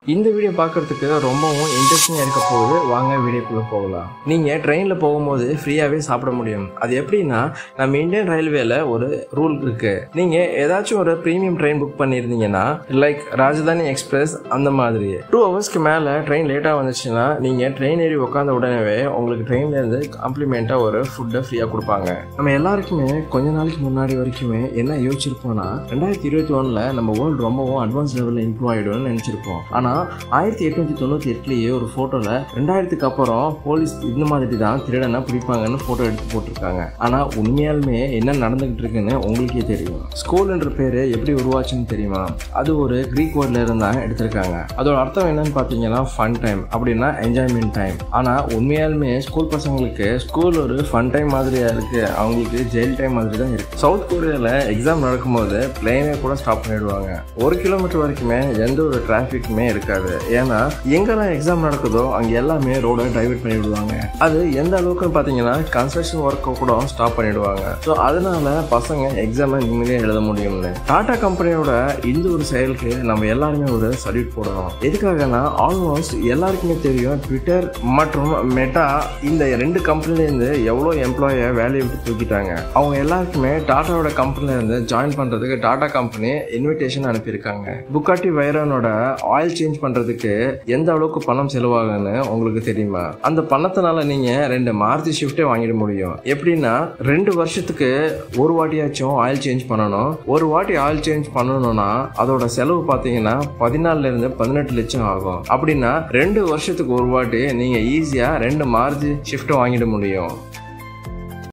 இந்த வீடியோ பார்க்கறதுக்கு ரொம்பவும் இன்ட்ரெஸ்டிங்காக இருக்க போகுது வாங்க வீடியோக்குள்ளே போகலாம் நீங்கள் ட்ரெயினில் போகும்போது ஃப்ரீயாகவே சாப்பிட முடியும் அது எப்படின்னா நம்ம இந்தியன் ரயில்வேல ஒரு ரூல் இருக்கு நீங்கள் ஏதாச்சும் ஒரு ப்ரீமியம் ட்ரெயின் புக் பண்ணியிருந்தீங்கன்னா லைக் ராஜதானி எக்ஸ்பிரஸ் அந்த மாதிரி டூ ஹவர்ஸ்க்கு மேலே ட்ரெயின் லேட்டாக வந்துச்சுன்னா நீங்கள் ட்ரெயின் ஏறி உட்காந்த உடனே உங்களுக்கு ட்ரெயின்லேருந்து காம்ப்ளிமெண்ட்டாக ஒரு ஃபுட்டை ஃப்ரீயாக கொடுப்பாங்க நம்ம எல்லாருக்குமே கொஞ்ச நாளைக்கு முன்னாடி வரைக்குமே என்ன யோசிச்சிருப்போம்னா ரெண்டாயிரத்தி இருபத்தி ஒன்றில் நம்ம வேர்ல்டு ரொம்பவும் அட்வான்ஸ் லெவலில் இம்ப்ரூவ் ஆகிடும்னு நினச்சிருப்போம் ஆனால் ஆயிரத்தி எட்நூத்தி தொண்ணூற்றி எட்டுலேயே ஒரு ஃபோட்டோவில் ரெண்டாயிரத்துக்கு அப்புறம் போலீஸ் இந்த மாதிரி தான் திருடனை பிடிப்பாங்கன்னு ஃபோட்டோ எடுத்து போட்டிருக்காங்க ஆனால் உண்மையாலுமே என்ன நடந்துகிட்டு இருக்குன்னு உங்களுக்கே தெரியும் ஸ்கூல்ன்ற பேர் எப்படி உருவாச்சுன்னு தெரியுமா அது ஒரு கிரீக் வேர்ட்ல இருந்தால் எடுத்திருக்காங்க அதோட அர்த்தம் என்னன்னு பார்த்தீங்கன்னா ஃபன் டைம் அப்படின்னா என்ஜாய்மெண்ட் டைம் ஆனால் உண்மையாலுமே ஸ்கூல் பசங்களுக்கு ஸ்கூல் ஒரு ஃபன் டைம் மாதிரியா இருக்கு அவங்களுக்கு ஜெயில் டைம் மாதிரி தான் இருக்கு சவுத் கொரியாவில் எக்ஸாம் நடக்கும்போது பிளேனே கூட ஸ்டாப் பண்ணிடுவாங்க ஒரு கிலோமீட்டர் வரைக்குமே எந்த ஒரு டிராஃபிக்குமே இருக்காது ஏன்னா எங்கெல்லாம் எக்ஸாம் நடக்குதோ அங்கே எல்லாமே ரோடை டைவர்ட் பண்ணி விடுவாங்க அது எந்த அளவுக்குன்னு பார்த்தீங்கன்னா கன்ஸ்ட்ரக்ஷன் ஒர்க்கை கூட ஸ்டாப் பண்ணிடுவாங்க ஸோ அதனால பசங்க எக்ஸாமை நிம்மதியாக எழுத முடியும்னு டாடா கம்பெனியோட இந்த ஒரு செயலுக்கு நம்ம எல்லாருமே ஒரு சல்யூட் போடணும் எதுக்காகனா ஆல்மோஸ்ட் எல்லாருக்குமே தெரியும் ட்விட்டர் மற்றும் மெட்டா இந்த ரெண்டு கம்பெனிலேருந்து எவ்வளோ எம்ப்ளாயை வேலையை விட்டு தூக்கிட்டாங்க அவங்க எல்லாருக்குமே டாட்டாவோட கம்பெனிலேருந்து ஜாயின் பண்ணுறதுக்கு டாடா கம்பெனி இன்விடேஷன் அனுப்பியிருக்காங்க புக்காட்டி வைரனோட ஆயில் சேஞ்ச் பண்ணுறதுக்கு எந்த அளவுக்கு பணம் செலவாகுன்னு உங்களுக்கு தெரியுமா அந்த பணத்தினால நீங்கள் ரெண்டு மாருதி ஷிஃப்டே வாங்கிட முடியும் எப்படின்னா ரெண்டு வருஷத்துக்கு ஒரு வாட்டியாச்சும் ஆயில் சேஞ்ச் பண்ணணும் ஒரு வாட்டி ஆயில் சேஞ்ச் பண்ணணும்னா அதோட செலவு பார்த்தீங்கன்னா பதினாலுல இருந்து பதினெட்டு லட்சம் ஆகும் அப்படின்னா ரெண்டு வருஷத்துக்கு ஒரு வாட்டி நீங்கள் ஈஸியாக ரெண்டு மாருதி ஷிஃப்ட்டை வாங்கிட முடியும்